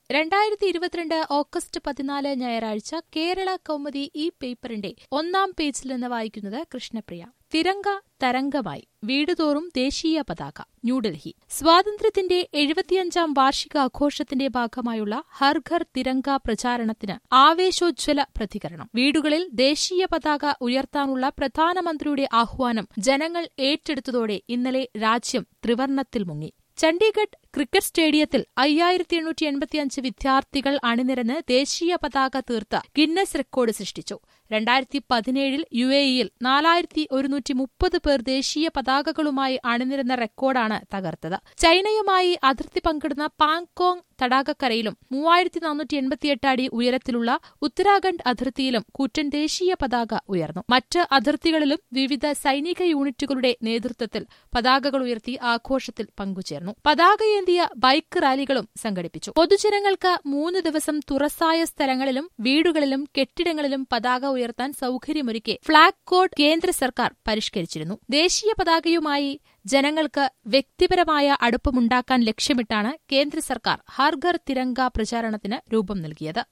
രണ്ടായിരത്തി ഇരുപത്തിരണ്ട് ഓഗസ്റ്റ് പതിനാല് ഞായറാഴ്ച കേരള കൗമുദി ഈ പേപ്പറിന്റെ ഒന്നാം പേജിൽ നിന്ന് വായിക്കുന്നത് കൃഷ്ണപ്രിയ തിരങ്ക തരംഗമായി വീടുതോറും ദേശീയ പതാക ന്യൂഡൽഹി സ്വാതന്ത്ര്യത്തിന്റെ എഴുപത്തിയഞ്ചാം വാർഷികാഘോഷത്തിന്റെ ഭാഗമായുള്ള ഹർ ഘർ തിരങ്ക പ്രചാരണത്തിന് ആവേശോജ്വല പ്രതികരണം വീടുകളിൽ ദേശീയ പതാക ഉയർത്താനുള്ള പ്രധാനമന്ത്രിയുടെ ആഹ്വാനം ജനങ്ങൾ ഏറ്റെടുത്തതോടെ ഇന്നലെ രാജ്യം ത്രിവർണത്തിൽ മുങ്ങി ചണ്ഡീഗഡ് ക്രിക്കറ്റ് സ്റ്റേഡിയത്തിൽ അയ്യായിരത്തി എണ്ണൂറ്റി എൺപത്തിയഞ്ച് വിദ്യാർത്ഥികൾ അണിനിരന്ന് ദേശീയ പതാക തീർത്ത് ഗിന്നസ് റെക്കോർഡ് സൃഷ്ടിച്ചു രണ്ടായിരത്തി പതിനേഴിൽ യു എ ഇയിൽ നാലായിരത്തി ഒരുന്നൂറ്റി മുപ്പത് പേർ ദേശീയ പതാകകളുമായി അണിനിരന്ന റെക്കോർഡാണ് തകർത്തത് ചൈനയുമായി അതിർത്തി പങ്കിടുന്ന പാങ്കോങ് തടാകക്കരയിലും മൂവായിരത്തി നാനൂറ്റി എൺപത്തിയെട്ട് അടി ഉയരത്തിലുള്ള ഉത്തരാഖണ്ഡ് അതിർത്തിയിലും കൂറ്റൻ ദേശീയ പതാക ഉയർന്നു മറ്റ് അതിർത്തികളിലും വിവിധ സൈനിക യൂണിറ്റുകളുടെ നേതൃത്വത്തിൽ പതാകകൾ ഉയർത്തി ആഘോഷത്തിൽ പങ്കുചേർന്നു പതാകയേന്തിയ ബൈക്ക് റാലികളും സംഘടിപ്പിച്ചു പൊതുജനങ്ങൾക്ക് മൂന്ന് ദിവസം തുറസായ സ്ഥലങ്ങളിലും വീടുകളിലും കെട്ടിടങ്ങളിലും പതാക ഉയർത്താൻ സൌകര്യമൊരുക്കി ഫ്ളാഗ് കോഡ് കേന്ദ്ര സർക്കാർ പരിഷ്കരിച്ചിരുന്നു ദേശീയ പതാകയുമായി ജനങ്ങൾക്ക് വ്യക്തിപരമായ അടുപ്പമുണ്ടാക്കാൻ ലക്ഷ്യമിട്ടാണ് കേന്ദ്ര സർക്കാർ ഹർ ഘർ തിരങ്ക പ്രചാരണത്തിന് രൂപം നൽകിയത്